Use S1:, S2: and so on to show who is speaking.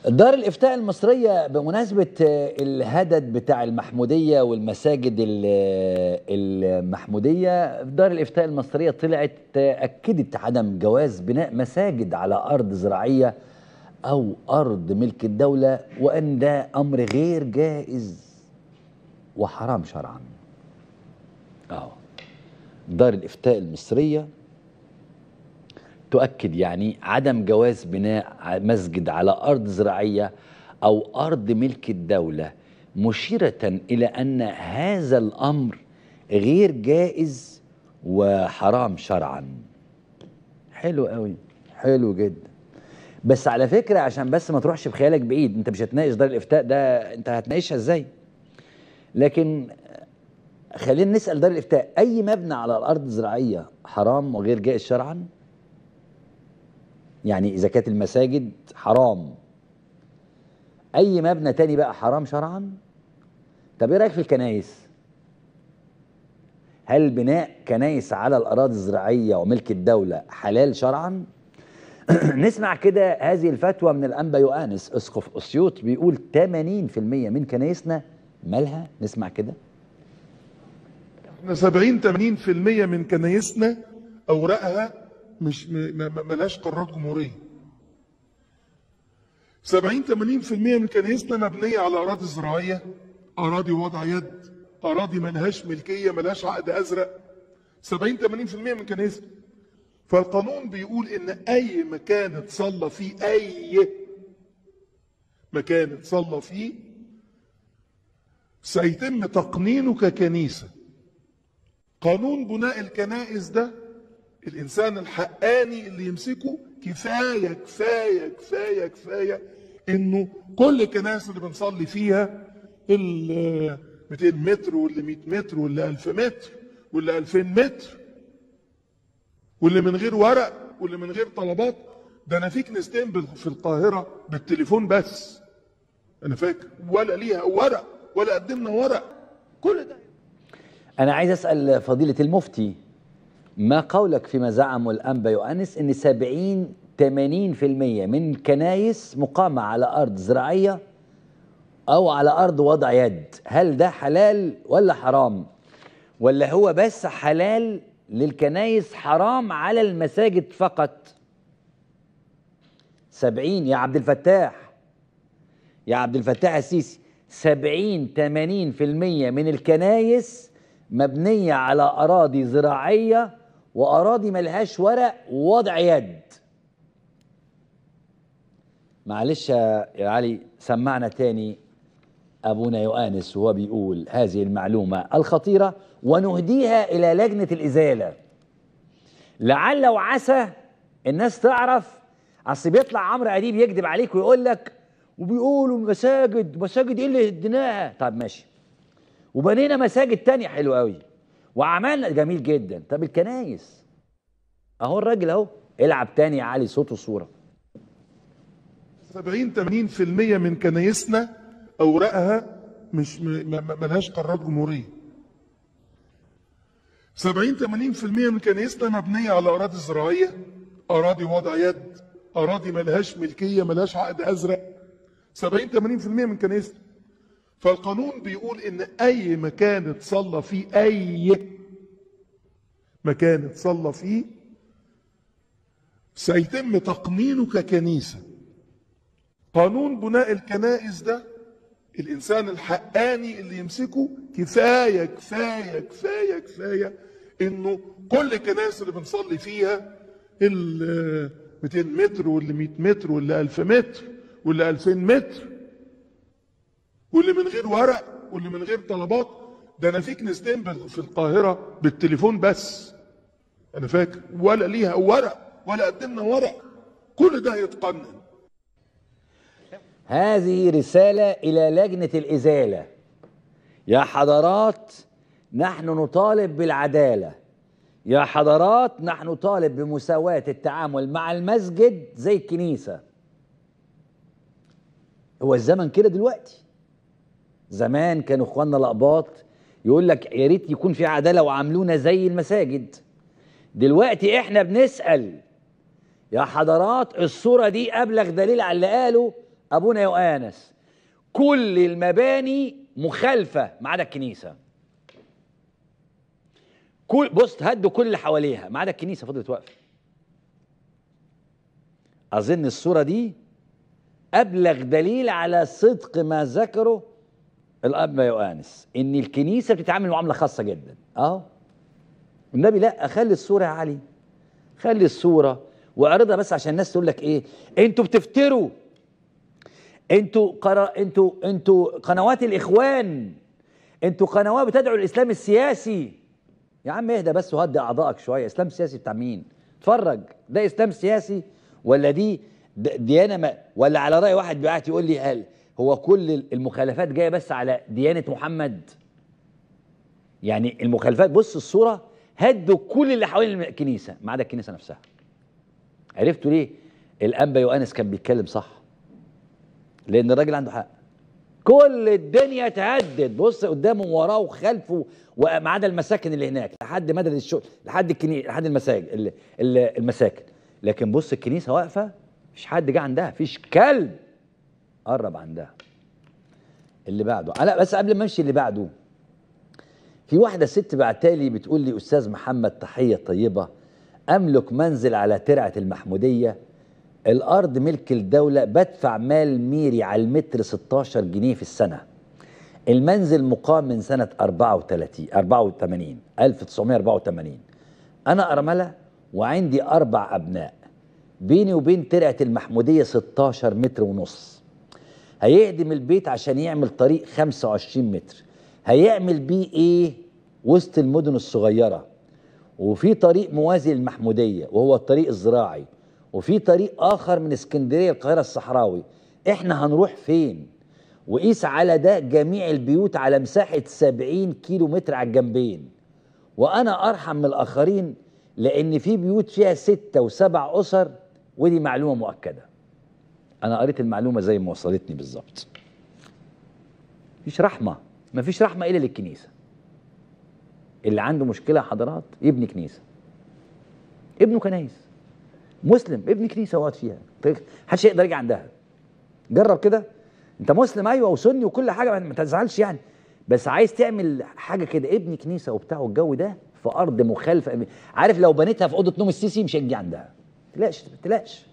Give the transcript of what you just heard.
S1: دار الإفتاء المصرية بمناسبة الهدد بتاع المحمودية والمساجد ال- المحمودية دار الإفتاء المصرية طلعت أكدت عدم جواز بناء مساجد على أرض زراعية أو أرض ملك الدولة وأن ده أمر غير جائز وحرام شرعا اه دار الإفتاء المصرية تؤكد يعني عدم جواز بناء مسجد على أرض زراعية أو أرض ملك الدولة مشيرة إلى أن هذا الأمر غير جائز وحرام شرعا حلو قوي حلو جدا بس على فكرة عشان بس ما تروحش بخيالك بعيد انت مش هتناقش دار الإفتاء ده انت هتناقشها ازاي لكن خلينا نسأل دار الإفتاء أي مبنى على الأرض الزراعية حرام وغير جائز شرعا؟ يعني إذا كانت المساجد حرام أي مبنى تاني بقى حرام شرعا؟ طب إيه رأيك في الكنايس؟ هل بناء كنايس على الأراضي الزراعية وملك الدولة حلال شرعا؟ نسمع كده هذه الفتوى من الأنبا يؤانس أسقف أسيوط بيقول 80% من كنايسنا مالها؟ نسمع كده
S2: احنا 70 80% من كنايسنا اوراقها مش م- م- م- ملهاش قرارات جمهوريه 70 80% من كنايسنا مبنيه على اراضي زراعيه اراضي وضع يد اراضي ملهاش ملكيه ملهاش عقد ازرق 70 80% من كنايسنا فالقانون بيقول ان اي مكان اتصلى فيه اي مكان اتصلى فيه سيتم تقنينه ككنيسه قانون بناء الكنائس ده الانسان الحقاني اللي يمسكه كفايه كفايه كفايه كفايه انه كل الكنائس اللي بنصلي فيها ال 200 متر واللي 100 متر واللي 1000 متر واللي 2000 متر واللي من غير ورق واللي من غير طلبات ده انا في كنيستين بال- في القاهره بالتليفون بس انا فاكر ولا ليها ورق ولا قدمنا ورق كل ده
S1: أنا عايز أسأل فضيلة المفتي ما قولك فيما زعمه الأنبا يؤنس إن 70 80% من كنايس مقامة على أرض زراعية أو على أرض وضع يد هل ده حلال ولا حرام ولا هو بس حلال للكنايس حرام على المساجد فقط 70 يا عبد الفتاح يا عبد الفتاح السيسي 70 80% من الكنايس مبنية على أراضي زراعية وأراضي ملهاش ورق ووضع يد معلش يا يا علي سمعنا تاني أبونا يؤانس وهو بيقول هذه المعلومة الخطيرة ونهديها إلى لجنة الإزالة لعل وعسى الناس تعرف اصل بيطلع عمرو اديب يكذب عليك ويقول لك وبيقولوا المساجد مساجد ايه اللي هديناها طب ماشي وبنينا مساجد تانية حلوة قوي وعملنا جميل جدا طب الكنايس اهو الراجل اهو العب تاني يا علي صوت وصورة
S2: 70 80% من كنايسنا اوراقها مش م- م- م- ملهاش قرارات جمهوريه 70 80% من كنايسنا مبنيه على اراضي زراعيه اراضي وضع يد اراضي ملهاش ملكيه ملهاش عقد ازرق 70 80% من كنايسنا فالقانون بيقول ان اي مكان اتصلى فيه اي مكان اتصلى فيه سيتم تقنينه ككنيسه قانون بناء الكنائس ده الانسان الحقاني اللي يمسكه كفايه كفايه كفايه كفايه انه كل الكنائس اللي بنصلي فيها ال 200 متر واللي 100 متر واللي 1000 متر واللي 2000 متر واللي من غير ورق واللي من غير طلبات ده انا في كنيستين بال- في القاهره بالتليفون بس انا فاكر ولا ليها ورق ولا قدمنا ورق كل ده يتقنن
S1: هذه رسالة إلى لجنة الإزالة يا حضرات نحن نطالب بالعدالة يا حضرات نحن نطالب بمساواة التعامل مع المسجد زي الكنيسة هو الزمن كده دلوقتي زمان كانوا اخواننا الأقباط يقول لك يا ريت يكون في عدالة وعاملونا زي المساجد دلوقتي احنا بنسأل يا حضرات الصورة دي أبلغ دليل على اللي قاله ابونا يوانس كل المباني مخالفه ما عدا الكنيسه كل بص هدوا كل اللي حواليها ما عدا الكنيسه فضلت واقفه اظن الصوره دي ابلغ دليل على صدق ما ذكره الاب يوانس ان الكنيسه بتتعامل معامله خاصه جدا اهو النبي لا خلي الصوره يا علي خلي الصوره واعرضها بس عشان الناس تقول لك ايه انتوا بتفتروا انتوا قرا انتوا انتوا قنوات الاخوان انتوا قنوات بتدعو الاسلام السياسي يا عم اهدى بس وهدي اعضائك شويه اسلام سياسي بتاع مين اتفرج ده اسلام سياسي ولا دي د- ديانه ما ولا على راي واحد بيبعت يقول لي هل هو كل المخالفات جايه بس على ديانه محمد يعني المخالفات بص الصوره هدوا كل اللي حوالين الكنيسه ما عدا الكنيسه نفسها عرفتوا ليه الانبا يوانس كان بيتكلم صح لان الراجل عنده حق كل الدنيا تهدد بص قدامه ووراه وخلفه وما عدا المساكن اللي هناك لحد مدد الشغل لحد الكنيسه لحد المساجد ال- ال- المساكن لكن بص الكنيسه واقفه مفيش حد جه عندها مفيش كلب قرب عندها اللي بعده لا بس قبل ما امشي اللي بعده في واحده ست بعتالي بتقول لي استاذ محمد تحيه طيبه املك منزل على ترعه المحموديه الارض ملك الدوله بدفع مال ميري على المتر 16 جنيه في السنه المنزل مقام من سنه 34 84 1984 انا ارمله وعندي اربع ابناء بيني وبين ترعه المحموديه 16 متر ونص هيهدم البيت عشان يعمل طريق 25 متر هيعمل بيه ايه وسط المدن الصغيره وفي طريق موازي للمحموديه وهو الطريق الزراعي وفي طريق اخر من اسكندريه القاهره الصحراوي احنا هنروح فين وقيس على ده جميع البيوت على مساحه 70 كيلو متر على الجنبين وانا ارحم من الاخرين لان في بيوت فيها ستة وسبع اسر ودي معلومه مؤكده انا قريت المعلومه زي ما وصلتني بالظبط مفيش رحمه مفيش رحمه الا للكنيسه اللي عنده مشكله يا حضرات يبني كنيسه ابنه كنايس مسلم ابني كنيسه وقعد فيها محدش يقدر يجي عندها جرب كده انت مسلم ايوه وسني وكل حاجه ما تزعلش يعني بس عايز تعمل حاجه كده ابني كنيسه وبتاع والجو ده في ارض مخالفه عارف لو بنيتها في اوضه نوم السيسي مش هتجي عندها تلاقش تلاقش